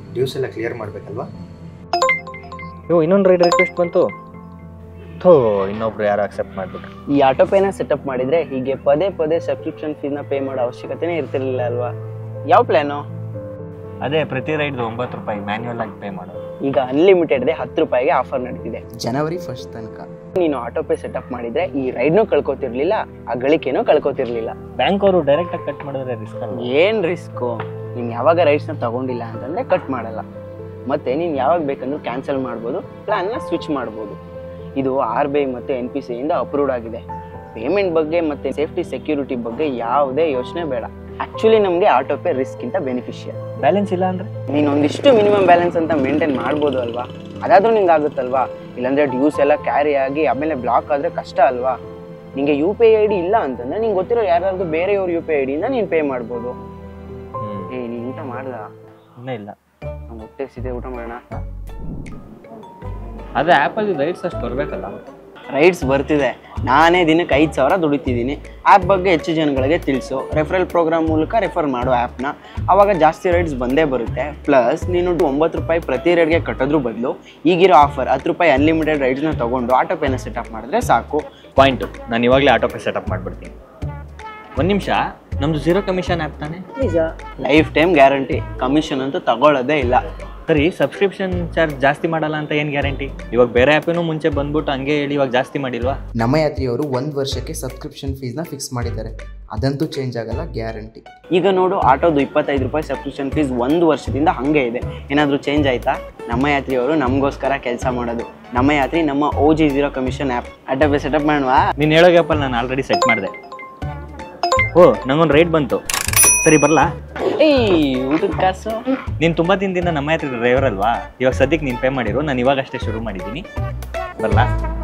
dues ಎಲ್ಲ clear ಮಾಡಬೇಕಲ್ವಾ ಇವು ಇನ್ನೊಂದು ರೈಡ್ ರಿಕ್ವೆಸ್ಟ್ ಬಂತು ಥೋ ಇನ್ನೊಬ್ರು ಯಾರು ಅಕ್ಸೆಪ್ಟ್ ಮಾಡ್ಬಿಟ್ರು ಈ ಆಟೋ ಪೇನ ಸೆಟಪ್ ಮಾಡಿದ್ರೆ ಹೀಗೆ ಪದೇ ಪದೇ ಸಬ್ಸ್ಕ್ರಿಪ್ಷನ್ ಫೀಸ್ನ ಪೇ ಮಾಡೋ ಅವಶ್ಯಕತೆನೇ ಇರ್ತಿರ್ಲಿಲ್ಲ ಅಲ್ವಾ ಯಾವ ಪ್ಲಾನು ಅದೇ ಪ್ರತಿ ರೈಡ್ದು ಒಂಬತ್ತು ರೂಪಾಯಿ ಮ್ಯಾನ್ಯುವಲ್ ಆಗಿ ಪೇ ಮಾಡೋದು ಈಗ ಅನ್ಲಿಮಿಟೆಡ್ದೆ ಹತ್ತು ರೂಪಾಯಿಗೆ ಆಫರ್ ನಡೀತಿದೆ ಜನವರಿ ಫಸ್ಟ್ ತನಕ ನೀನು ಆಟೋ ಪೇ ಸೆಟಪ್ ಮಾಡಿದ್ರೆ ಈ ರೈಡ್ನೂ ಕಳ್ಕೊತಿರ್ಲಿಲ್ಲ ಆ ಗಳಿಕೆನೂ ಕಳ್ಕೊತಿರ್ಲಿಲ್ಲ ಬ್ಯಾಂಕ್ ಅವರು ಡೈರೆಕ್ಟ್ ಆಗಿ ಕಟ್ ಮಾಡಿದ್ರೆ ರಿಸ್ಕ್ ಅಲ್ವಾ ಏನ್ ರಿಸ್ಕು ನೀನು ಯಾವಾಗ ರೈಡ್ಸ್ನ ತಗೊಂಡಿಲ್ಲ ಅಂತಂದ್ರೆ ಕಟ್ ಮಾಡಲ್ಲ ಮತ್ತೆ ನೀನು ಯಾವಾಗ ಬೇಕಂದ್ರೂ ಕ್ಯಾನ್ಸಲ್ ಮಾಡ್ಬೋದು ಪ್ಲಾನ್ನ ಸ್ವಿಚ್ ಮಾಡ್ಬೋದು ಇದು ಆರ್ ಬಿ ಐ ಮತ್ತು ಎನ್ ಪಿ ಸಿಯಿಂದ ಅಪ್ರೂವ್ಡ್ ಆಗಿದೆ ಪೇಮೆಂಟ್ ಬಗ್ಗೆ ಮತ್ತೆ ಸೇಫ್ಟಿ ಸೆಕ್ಯೂರಿಟಿ ಬಗ್ಗೆ ಯಾವುದೇ ಯೋಚನೆ ಬೇಡ ಆಕ್ಚುಲಿ ನಮಗೆ ಆಟೋ ಪೇ ರಿಸ್ಕ್ಗಿಂತ ಬೆನಿಫಿಷಿಯಲ್ ಬ್ಯಾಲೆನ್ಸ್ ಇಲ್ಲ ಅಂದ್ರೆ ನೀನು ಒಂದಿಷ್ಟು ಮಿನಿಮಮ್ ಬ್ಯಾಲೆನ್ಸ್ ಅಂತ ಮೇಂಟೈನ್ ಮಾಡ್ಬೋದು ಅಲ್ವಾ ಅದಾದ್ರೂ ನಿಂಗೆ ಆಗುತ್ತಲ್ವಾ ಇಲ್ಲಾಂದ್ರೆ ಡ್ಯೂಸ್ ಎಲ್ಲ ಕ್ಯಾರಿ ಆಗಿ ಆಮೇಲೆ ಬ್ಲಾಕ್ ಆದ್ರೆ ಕಷ್ಟ ಅಲ್ವಾ ನಿಂಗೆ ಯು ಪಿ ಐ ಡಿ ಇಲ್ಲ ಅಂತಂದ್ರೆ ನಿಂಗೆ ಗೊತ್ತಿರೋ ಯಾರಾದ್ರೂ ಬೇರೆಯವ್ರ ಯು ಪಿ ಐ ಡಿಯಿಂದ ನೀನು ಪೇ ಮಾಡ್ಬೋದು ಏ ನೀನು ಊಟ ಮಾಡ್ದ ಇನ್ನೂ ಇಲ್ಲ ನಂಗೆ ಹೊಟ್ಟೆ ಸಿದೆ ಊಟ ಮಾಡೋಣ ಅದೇ ಆ್ಯಪಲ್ಲಿ ರೈಡ್ಸ್ ಅಷ್ಟು ಬರಬೇಕಲ್ಲ ರೈಡ್ಸ್ ಬರ್ತಿದೆ ನಾನೇ ದಿನಕ್ಕೆ ಐದು ಸಾವಿರ ದುಡಿತಿದ್ದೀನಿ ಆ್ಯಪ್ ಬಗ್ಗೆ ಹೆಚ್ಚು ಜನಗಳಿಗೆ ತಿಳಿಸು ರೆಫರಲ್ ಪ್ರೋಗ್ರಾಮ್ ಮೂಲಕ ರೆಫರ್ ಮಾಡು ಆ್ಯಪ್ನ ಆವಾಗ ಜಾಸ್ತಿ ರೈಡ್ಸ್ ಬಂದೇ ಬರುತ್ತೆ ಪ್ಲಸ್ ನೀನು ಒಂಬತ್ತು ರೂಪಾಯಿ ಪ್ರತಿ ರೈಡ್ಗೆ ಕಟ್ಟೋದ್ರ ಬದಲು ಈಗಿರೋ ಆಫರ್ ಹತ್ತು ರೂಪಾಯಿ ಅನ್ಲಿಮಿಟೆಡ್ ರೈಡ್ಸ್ನ ತೊಗೊಂಡು ಆಟೋ ಪೇನ ಸೆಟಪ್ ಮಾಡಿದ್ರೆ ಸಾಕು ಪಾಯಿಂಟು ನಾನು ಇವಾಗಲೇ ಆಟೋ ಪೇ ಸೆಟಪ್ ಮಾಡಿಬಿಡ್ತೀನಿ ಒಂದು ನಿಮಿಷ ನಮ್ಮದು ಝೀರೋ ಕಮಿಷನ್ ಆ್ಯಪ್ ತಾನೆ ಲೈಫ್ ಟೈಮ್ ಗ್ಯಾರಂಟಿ ಕಮಿಷನ್ ಅಂತೂ ತಗೊಳ್ಳೋದೇ ಇಲ್ಲ ಸರಿ ಸಬ್ಸ್ಕ್ರಿಪ್ಷನ್ ಚಾರ್ಜ್ ಜಾಸ್ತಿ ಮಾಡಲ್ಲ ಅಂತ ಏನು ಗ್ಯಾರಂಟಿ ಇವಾಗ ಬೇರೆ ಆ್ಯಪಿನೂ ಮುಂಚೆ ಬಂದ್ಬಿಟ್ಟು ಹಂಗೆ ಹೇಳಿ ಇವಾಗ ಜಾಸ್ತಿ ಮಾಡಿಲ್ವಾ ನಮ್ಮ ಯಾತ್ರಿಯವರು ಒಂದು ವರ್ಷಕ್ಕೆ ಸಬ್ಸ್ಕ್ರಿಪ್ಷನ್ ಫೀಸ್ನ ಫಿಕ್ಸ್ ಮಾಡಿದ್ದಾರೆ ಅದಂತೂ ಚೇಂಜ್ ಆಗಲ್ಲ ಗ್ಯಾರಂಟಿ ಈಗ ನೋಡು ಆಟೋದು ಇಪ್ಪತ್ತೈದು ರೂಪಾಯಿ ಸಬ್ಸ್ಕ್ರಿಪ್ಷನ್ ಫೀಸ್ ಒಂದು ವರ್ಷದಿಂದ ಹಾಗೆ ಇದೆ ಏನಾದರೂ ಚೇಂಜ್ ಆಯ್ತಾ ನಮ್ಮ ಯಾತ್ರಿಯವರು ನಮಗೋಸ್ಕರ ಕೆಲಸ ಮಾಡೋದು ನಮ್ಮ ಯಾತ್ರಿ ನಮ್ಮ O G zero commission app auto pay setup ಮಾಡುವಾ ನೀನು ಹೇಳೋ ಗ್ಯಾಪಲ್ಲಿ ನಾನು ಆಲ್ರೆಡಿ ಸೆಟ್ ಮಾಡಿದೆ ಓ ನಂಗೊಂದು ರೈಡ್ ಬಂತು ಸರಿ ಬರಲಾ ಏಯ್ ಊಟದ ಕಾಸು ನೀನು ತುಂಬ ದಿನದಿಂದ ನಮ್ಮ ಹತ್ರ ಡ್ರೈವರ್ ಅಲ್ವಾ ಇವಾಗ ಸದ್ಯಕ್ಕೆ ನೀನು ಪೇ ಮಾಡಿರು ನಾನು ಇವಾಗಷ್ಟೇ ಶುರು ಮಾಡಿದ್ದೀನಿ ಬರಲಾ